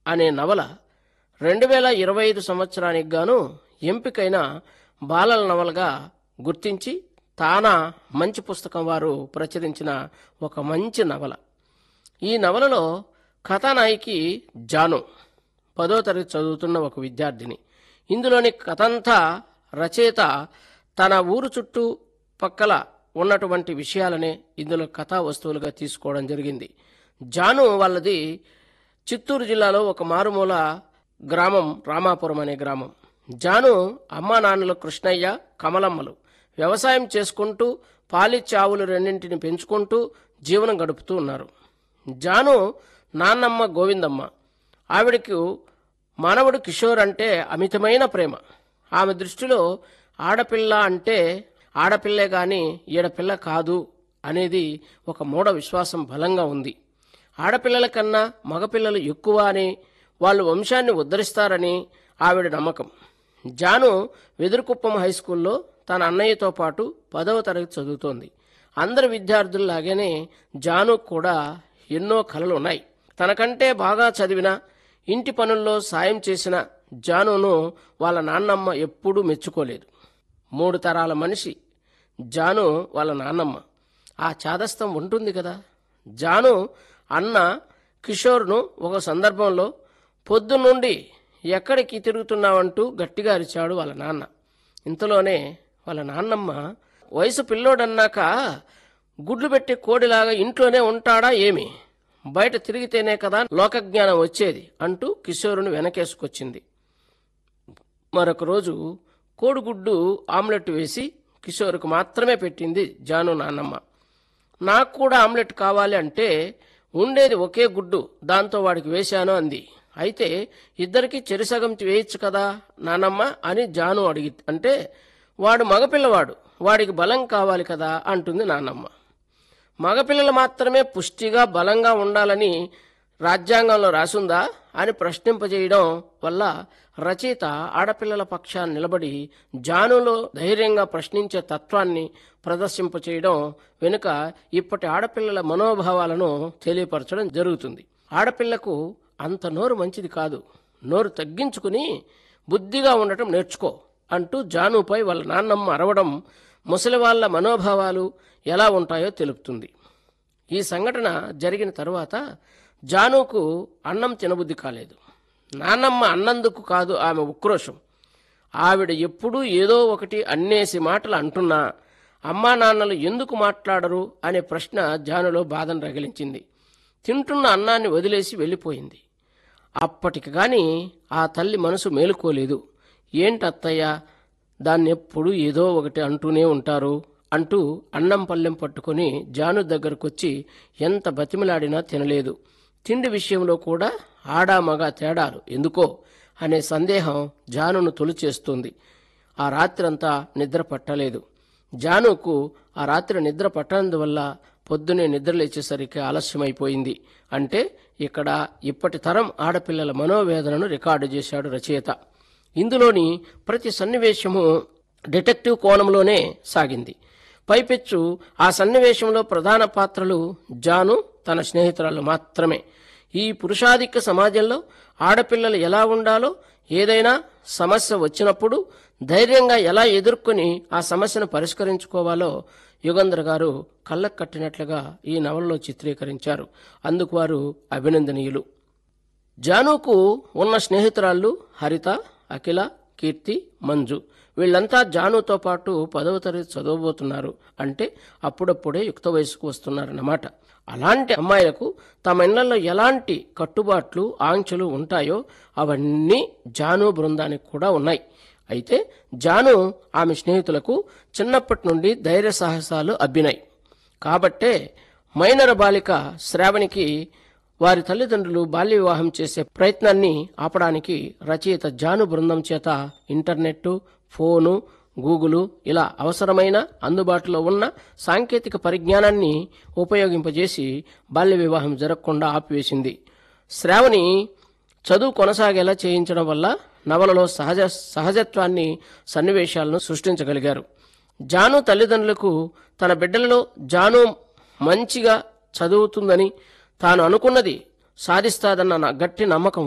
అనే నవల రెండు వేల ఇరవై ఐదు సంవత్సరానికి గాను ఎంపికైన బాలల నవలగా గుర్తించి తానా మంచి పుస్తకం వారు ప్రచురించిన ఒక మంచి నవల ఈ నవలలో కథానాయికి జాను పదో తరగతి చదువుతున్న ఒక విద్యార్థిని ఇందులోని కథంతా రచయిత తన ఊరు చుట్టూ పక్కల ఉన్నటువంటి విషయాలనే ఇందులో కథా వస్తువులుగా తీసుకోవడం జరిగింది జాను వాళ్ళది చిత్తూరు జిల్లాలో ఒక మారుమూల గ్రామం రామాపురం అనే గ్రామం జాను అమ్మా నాన్నలు కృష్ణయ్య కమలమ్మలు వ్యవసాయం చేసుకుంటూ పాలిచ్చే ఆవులు రెండింటిని పెంచుకుంటూ జీవనం గడుపుతూ ఉన్నారు జాను నాన్నమ్మ గోవిందమ్మ ఆవిడకు మానవుడు కిషోర్ అంటే అమితమైన ప్రేమ ఆమె దృష్టిలో ఆడపిల్ల అంటే ఆడపిల్లే గాని ఈడపిల్ల కాదు అనేది ఒక మూఢ విశ్వాసం బలంగా ఉంది ఆడపిల్లల కన్నా మగపిల్లలు ఎక్కువ అని వాళ్ళు వంశాన్ని ఉద్ధరిస్తారని ఆవిడ నమ్మకం జాను వెదురుకుప్పం హై స్కూల్లో తన అన్నయ్యతో పాటు పదవ తరగతి చదువుతోంది అందరి విద్యార్థుల్లాగానే జాను కూడా ఎన్నో కలలు ఉన్నాయి తనకంటే బాగా చదివిన ఇంటి పనుల్లో సాయం చేసిన జానును వాళ్ళ నాన్నమ్మ ఎప్పుడూ మెచ్చుకోలేదు మూడు తరాల మనిషి జాను వాళ్ళ నాన్నమ్మ ఆ చాదస్తం ఉంటుంది కదా జాను అన్న కిషోర్ను ఒక సందర్భంలో పొద్దున్నుండి ఎక్కడికి తిరుగుతున్నావంటూ గట్టిగా అరిచాడు వాళ్ళ నాన్న ఇంతలోనే వాళ్ళ నాన్నమ్మ వయసు పిల్లోడన్నాక గుడ్లు పెట్టి కోడిలాగా ఇంట్లోనే ఉంటాడా ఏమి బయట తిరిగితేనే కదా లోకజ్ఞానం వచ్చేది అంటూ కిషోరుని వెనకేసుకొచ్చింది మరొక రోజు కోడిగుడ్డు ఆమ్లెట్ వేసి కిషోర్కు మాత్రమే పెట్టింది జాను నాన్నమ్మ నాకు కూడా ఆమ్లెట్ కావాలి అంటే ఉండేది ఒకే గుడ్డు దాంతో వాడికి వేశాను అంది అయితే ఇద్దరికి చెరిసగం వేయచ్చు కదా నానమ్మ అని జాను అడిగి అంటే వాడు మగపిల్లవాడు వాడికి బలం కావాలి కదా అంటుంది నాన్నమ్మ మగపిల్లలు మాత్రమే పుష్టిగా బలంగా ఉండాలని రాజ్యాంగంలో రాసుందా అని ప్రశ్నింపజేయడం వల్ల రచయిత ఆడపిల్లల పక్షాన్ని నిలబడి జానులో ధైర్యంగా ప్రశ్నించే తత్వాన్ని ప్రదర్శింపచేయడం వెనుక ఇప్పటి ఆడపిల్లల మనోభావాలను తెలియపరచడం జరుగుతుంది ఆడపిల్లకు అంత నోరు మంచిది కాదు నోరు తగ్గించుకుని బుద్ధిగా ఉండటం నేర్చుకో అంటూ జానుపై వాళ్ళ నాన్నమ్మ అరవడం ముసలి వాళ్ళ మనోభావాలు ఎలా ఉంటాయో తెలుపుతుంది ఈ సంఘటన జరిగిన తరువాత జానుకు అన్నం తినబుద్ధి కాలేదు నాన్నమ్మ అన్నందుకు కాదు ఆమె ఉక్రోషం ఆవిడ ఎప్పుడూ ఏదో ఒకటి అన్నేసి మాటలు అంటున్నా అమ్మా నాన్నలు ఎందుకు మాట్లాడరు అనే ప్రశ్న జానులో బాధను రగిలించింది తింటున్న అన్నాన్ని వదిలేసి వెళ్ళిపోయింది అప్పటికి గాని ఆ తల్లి మనసు మేలుకోలేదు ఏంటి అత్తయ్య దాన్ని ఎప్పుడు ఏదో ఒకటి అంటూనే ఉంటారు అంటూ అన్నం పల్లెం పట్టుకొని జాను దగ్గరకొచ్చి ఎంత బతిమలాడినా తినలేదు తిండి విషయంలో కూడా ఆడా మగ తేడాలు ఎందుకో అనే సందేహం జానును తొలిచేస్తుంది ఆ రాత్రంతా నిద్ర పట్టలేదు జానుకు ఆ రాత్రి నిద్ర పట్టనందువల్ల పొద్దునే నిద్ర లేచేసరికి ఆలస్యమైపోయింది అంటే ఇక్కడ ఇప్పటి తరం ఆడపిల్లల మనోవేదనను రికార్డు చేశాడు రచయిత ఇందులోని ప్రతి సన్నివేశము డిటెక్టివ్ కోణంలోనే సాగింది పైపెచ్చు ఆ సన్నివేశంలో ప్రధాన పాత్రలు జాను తన స్నేహితురాలు మాత్రమే ఈ పురుషాధిక్య సమాజంలో ఆడపిల్లలు ఎలా ఉండాలో ఏదైనా సమస్య వచ్చినప్పుడు ధైర్యంగా ఎలా ఎదుర్కొని ఆ సమస్యను పరిష్కరించుకోవాలో యుగంధర్ గారు కళ్ళకు కట్టినట్లుగా ఈ నవలలో చిత్రీకరించారు అందుకు వారు అభినందనీయులు జానుకు ఉన్న స్నేహితురాళ్ళు హరిత అఖిల కీర్తి మంజు వీళ్ళంతా జానుతో పాటు పదవ తరగతి చదవబోతున్నారు అంటే అప్పుడప్పుడే యుక్త వయసుకు వస్తున్నారన్నమాట అలాంటి అమ్మాయిలకు తమ ఇళ్లలో ఎలాంటి కట్టుబాట్లు ఆంక్షలు ఉంటాయో అవన్నీ జాను బృందానికి కూడా ఉన్నాయి అయితే జాను ఆమె స్నేహితులకు చిన్నప్పటి నుండి ధైర్య సాహసాలు అబ్బినాయి కాబట్టే మైనర బాలిక శ్రావణికి వారి తల్లిదండ్రులు బాల్య వివాహం చేసే ప్రయత్నాన్ని ఆపడానికి రచయిత జాను బృందం చేత ఇంటర్నెట్ ఫోను గూగులు ఇలా అవసరమైన అందుబాటులో ఉన్న సాంకేతిక పరిజ్ఞానాన్ని ఉపయోగింపజేసి బాల్య వివాహం జరగకుండా ఆపివేసింది శ్రావణి చదువు కొనసాగేలా చేయించడం వల్ల నవలలో సహజ సహజత్వాన్ని సన్నివేశాలను సృష్టించగలిగారు జాను తల్లిదండ్రులకు తన బిడ్డలలో జాను మంచిగా చదువుతుందని తాను అనుకున్నది సాధిస్తాదన్న నా గట్టి నమ్మకం